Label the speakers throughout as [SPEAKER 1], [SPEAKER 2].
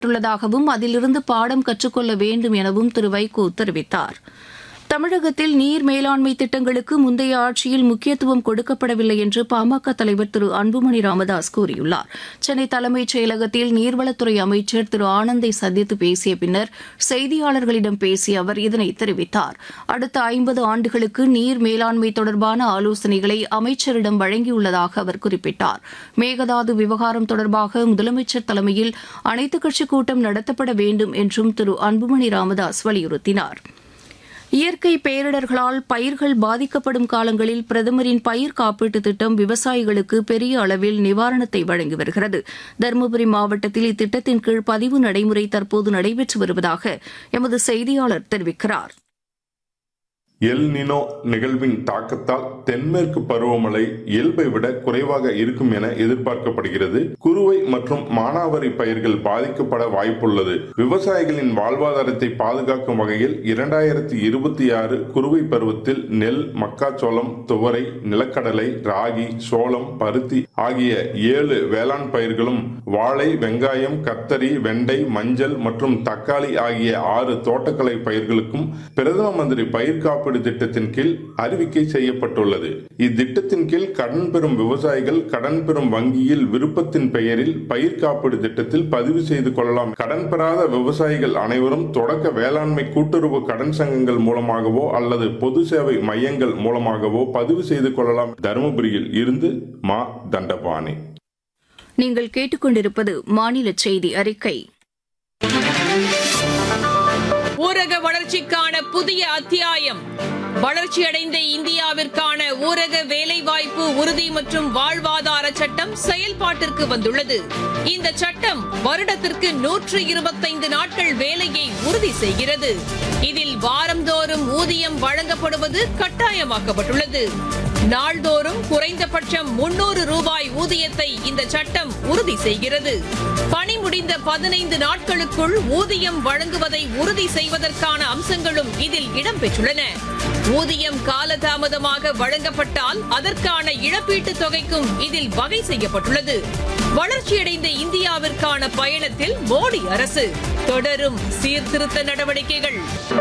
[SPEAKER 1] உள்ளதாகவும் அதிலிருந்து பாடம் கற்றுக்கொள்ள வேண்டும் எனவும் திரு வைகோ தெரிவித்தார் தமிழகத்தில் நீர் மேலாண்மை திட்டங்களுக்கு முந்தைய ஆட்சியில் முக்கியத்துவம் கொடுக்கப்படவில்லை என்று பாமக தலைவர் திரு அன்புமணி ராமதாஸ் கூறியுள்ளார் சென்னை தலைமைச் செயலகத்தில் நீர்வளத்துறை அமைச்சர் திரு ஆனந்தை சந்தித்து பேசிய பின்னர் செய்தியாளர்களிடம் பேசிய அவர் இதனை தெரிவித்தார் அடுத்த ஐம்பது ஆண்டுகளுக்கு நீர் மேலாண்மை தொடர்பான ஆலோசனைகளை அமைச்சரிடம் வழங்கியுள்ளதாக அவர் குறிப்பிட்டார் மேகதாது விவகாரம் தொடர்பாக முதலமைச்சர் தலைமையில் அனைத்துக் கட்சிக் கூட்டம் நடத்தப்பட வேண்டும் என்றும் திரு அன்புமணி ராமதாஸ் வலியுறுத்தினார் இயற்கை பேரிடர்களால் பயிர்கள் பாதிக்கப்படும் காலங்களில் பிரதமரின் பயிர் காப்பீட்டுத் திட்டம் விவசாயிகளுக்கு பெரிய அளவில் நிவாரணத்தை வழங்கி வருகிறது தருமபுரி மாவட்டத்தில் இத்திட்டத்தின் கீழ் பதிவு நடைமுறை தற்போது நடைபெற்று வருவதாக எமது செய்தியாளர் தெரிவிக்கிறார்
[SPEAKER 2] எல் நினோ நிகழ்வின் தாக்கத்தால் தென்மேற்கு பருவமழை இயல்பை விட குறைவாக இருக்கும் என எதிர்பார்க்கப்படுகிறது குறுவை மற்றும் மானாவாரி பயிர்கள் பாதிக்கப்பட வாய்ப்புள்ளது விவசாயிகளின் வாழ்வாதாரத்தை பாதுகாக்கும் வகையில் இரண்டாயிரத்தி இருபத்தி ஆறு குறுவை பருவத்தில் நெல் மக்காச்சோளம் துவரை நிலக்கடலை ராகி சோளம் பருத்தி ஆகிய ஏழு வேளாண் பயிர்களும் வாழை வெங்காயம் கத்தரி வெண்டை மஞ்சள் மற்றும் தக்காளி ஆகிய ஆறு தோட்டக்கலை பயிர்களுக்கும் பிரதம மந்திரி பயிர் காப்பீடு திட்டத்தின் கீழ் அறிவிக்கை செய்யப்பட்டுள்ளது இத்திட்டத்தின் கீழ் கடன் பெறும் விவசாயிகள் கடன் பெறும் வங்கியில் விருப்பத்தின் பெயரில் பயிர் காப்பீடு திட்டத்தில் பதிவு செய்து கொள்ளலாம் கடன் பெறாத விவசாயிகள் அனைவரும் தொடக்க வேளாண்மை கூட்டுறவு கடன் சங்கங்கள் மூலமாகவோ அல்லது பொது சேவை மையங்கள் மூலமாகவோ பதிவு செய்து கொள்ளலாம் தருமபுரியில் இருந்து மா தண்டபாணி
[SPEAKER 1] நீங்கள் கேட்டுக்கொண்டிருப்பது மாநில செய்தி அறிக்கை
[SPEAKER 3] ஊரக வளர்ச்சிக்கான புதிய அத்தியாயம் வளர்ச்சியடைந்த இந்தியாவிற்கான ஊரக வேலைவாய்ப்பு உறுதி மற்றும் வாழ்வாதார சட்டம் செயல்பாட்டிற்கு வந்துள்ளது இந்த சட்டம் வருடத்திற்கு நூற்று இருபத்தைந்து நாட்கள் வேலையை உறுதி செய்கிறது இதில் வாரந்தோறும் ஊதியம் வழங்கப்படுவது கட்டாயமாக்கப்பட்டுள்ளது நாள்தோறும் குறைந்தபட்சம் முன்னூறு ரூபாய் ஊதியத்தை இந்த சட்டம் உறுதி செய்கிறது பணி முடிந்த பதினைந்து நாட்களுக்குள் ஊதியம் வழங்குவதை உறுதி செய்வதற்கான அம்சங்களும் இதில் இடம்பெற்றுள்ளன ஊதியம் காலதாமதமாக வழங்கப்பட்டால் அதற்கான இழப்பீட்டுத் தொகைக்கும் இதில் வகை செய்யப்பட்டுள்ளது வளர்ச்சியடைந்த இந்தியாவிற்கான பயணத்தில் மோடி அரசு தொடரும் சீர்திருத்த நடவடிக்கைகள்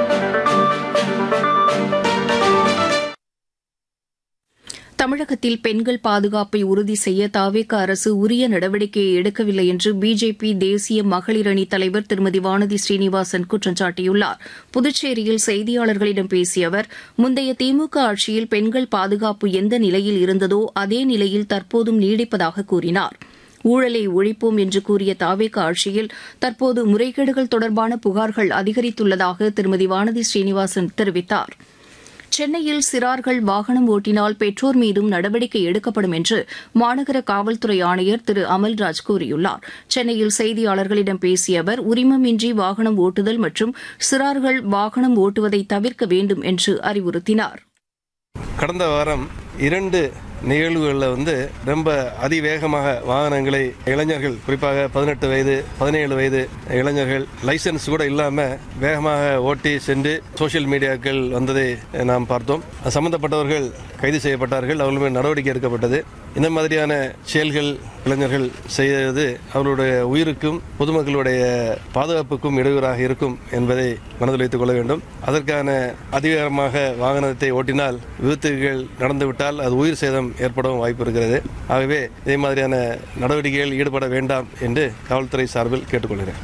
[SPEAKER 1] தமிழகத்தில் பெண்கள் பாதுகாப்பை உறுதி செய்ய தாவேக அரசு உரிய நடவடிக்கையை எடுக்கவில்லை என்று பிஜேபி தேசிய மகளிர் அணி தலைவர் திருமதி வானதி ஸ்ரீனிவாசன் குற்றம் சாட்டியுள்ளார் புதுச்சேரியில் செய்தியாளர்களிடம் பேசிய அவர் முந்தைய திமுக ஆட்சியில் பெண்கள் பாதுகாப்பு எந்த நிலையில் இருந்ததோ அதே நிலையில் தற்போதும் நீடிப்பதாக கூறினார் ஊழலை ஒழிப்போம் என்று கூறிய தாவேக ஆட்சியில் தற்போது முறைகேடுகள் தொடர்பான புகார்கள் அதிகரித்துள்ளதாக திருமதி வானதி ஸ்ரீனிவாசன் தெரிவித்தாா் சென்னையில் சிறார்கள் வாகனம் ஓட்டினால் பெற்றோர் மீதும் நடவடிக்கை எடுக்கப்படும் என்று மாநகர காவல்துறை ஆணையர் திரு அமல்ராஜ் கூறியுள்ளார் சென்னையில் செய்தியாளர்களிடம் பேசிய அவர் உரிமமின்றி வாகனம் ஓட்டுதல் மற்றும் சிறார்கள் வாகனம் ஓட்டுவதை தவிர்க்க வேண்டும் என்று அறிவுறுத்தினார்
[SPEAKER 4] கடந்த வாரம் இரண்டு நிகழ்வுகளில் வந்து ரொம்ப அதிவேகமாக வாகனங்களை இளைஞர்கள் குறிப்பாக பதினெட்டு வயது பதினேழு வயது இளைஞர்கள் லைசன்ஸ் கூட இல்லாமல் வேகமாக ஓட்டி சென்று சோசியல் மீடியாக்கள் வந்ததை நாம் பார்த்தோம் சம்பந்தப்பட்டவர்கள் கைது செய்யப்பட்டார்கள் அவர்கள் மேல் நடவடிக்கை எடுக்கப்பட்டது இந்த மாதிரியான செயல்கள் இளைஞர்கள் செய்வது அவர்களுடைய உயிருக்கும் பொதுமக்களுடைய பாதுகாப்புக்கும் இடையூறாக இருக்கும் என்பதை மனதில் வைத்துக் கொள்ள வேண்டும் அதற்கான அதிகாரமாக வாகனத்தை ஓட்டினால் விபத்துகள் நடந்துவிட்டால் அது உயிர் சேதம் ஏற்படவும் வாய்ப்பு இருக்கிறது ஆகவே இதே மாதிரியான நடவடிக்கைகள் ஈடுபட வேண்டாம் என்று காவல்துறை சார்பில் கேட்டுக்கொள்கிறேன்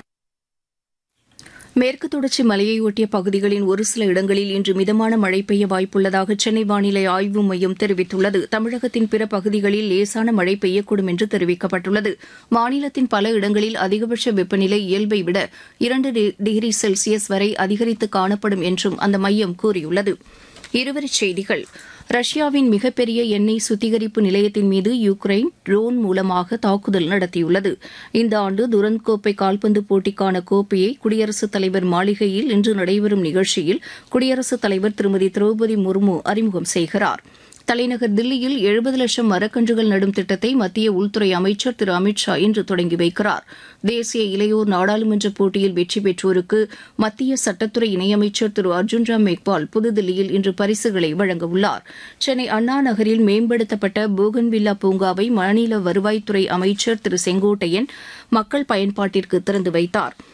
[SPEAKER 1] மேற்கு தொடர்ச்சி மலையையொட்டிய பகுதிகளின் ஒரு சில இடங்களில் இன்று மிதமான மழை பெய்ய வாய்ப்புள்ளதாக சென்னை வானிலை ஆய்வு மையம் தெரிவித்துள்ளது தமிழகத்தின் பிற பகுதிகளில் லேசான மழை பெய்யக்கூடும் என்று தெரிவிக்கப்பட்டுள்ளது மாநிலத்தின் பல இடங்களில் அதிகபட்ச வெப்பநிலை இயல்பை விட இரண்டு டிகிரி செல்சியஸ் வரை அதிகரித்து காணப்படும் என்றும் அந்த மையம் கூறியுள்ளது இருவரிச் செய்திகள் ரஷ்யாவின் மிகப்பெரிய எண்ணெய் சுத்திகரிப்பு நிலையத்தின் மீது யுக்ரைன் ட்ரோன் மூலமாக தாக்குதல் நடத்தியுள்ளது இந்த ஆண்டு துரந்த் கோப்பை கால்பந்து போட்டிக்கான கோப்பையை குடியரசுத் தலைவர் மாளிகையில் இன்று நடைபெறும் நிகழ்ச்சியில் குடியரசுத் தலைவர் திருமதி திரௌபதி முர்மு அறிமுகம் செய்கிறார் தலைநகர் தில்லியில் எழுபது லட்சம் மரக்கன்றுகள் நடும் திட்டத்தை மத்திய உள்துறை அமைச்சர் திரு அமித் ஷா இன்று தொடங்கி வைக்கிறார் தேசிய இளையோர் நாடாளுமன்ற போட்டியில் வெற்றி பெற்றோருக்கு மத்திய சட்டத்துறை இணையமைச்சர் திரு அர்ஜுன் ராம் மேக்வால் புதுதில்லியில் இன்று பரிசுகளை வழங்கவுள்ளார் சென்னை அண்ணா நகரில் மேம்படுத்தப்பட்ட போகன்வில்லா பூங்காவை மாநில வருவாய்த்துறை அமைச்சர் திரு செங்கோட்டையன் மக்கள் பயன்பாட்டிற்கு திறந்து வைத்தார்